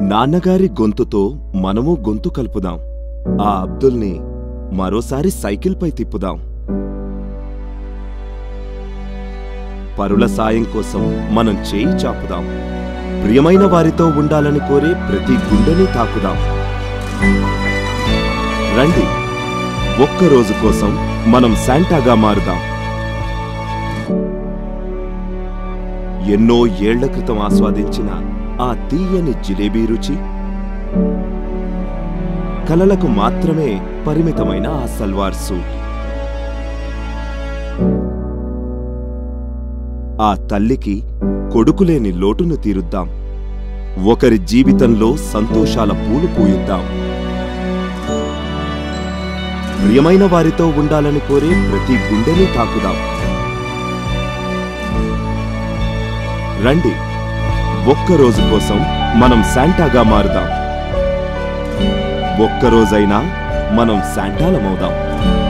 నాన్నగారి గొంతుతో మనము గొంతు కలుపుదాం ఆ అబ్దుల్ని మరోసారి సైకిల్పై తిప్పుదాం పరుల సాయం కోసం మనం చేయి చాపుదాం ప్రియమైన వారితో ఉండాలని కోరే ప్రతి గుండెని తాకుదాం రండి ఒక్క రోజు కోసం మనం శాంటాగా మారుదాం ఎన్నో ఏళ్ల క్రితం ఆస్వాదించిన ఆ తీయని జిలేబీ రుచి కలలకు మాత్రమే పరిమితమైన ఆ సల్వార్ సూట్ ఆ తల్లికి కొడుకులేని లోటును తీరుద్దాం ఒకరి జీవితంలో సంతోషాల పూలు పూయిద్దాం ప్రియమైన వారితో ఉండాలని కోరే ప్రతి గుండెని తాకుదాం రండి ఒక్క రోజు కోసం మనం శాంటాగా మారుదాం ఒక్కరోజైనా మనం శాంటాలమవుదాం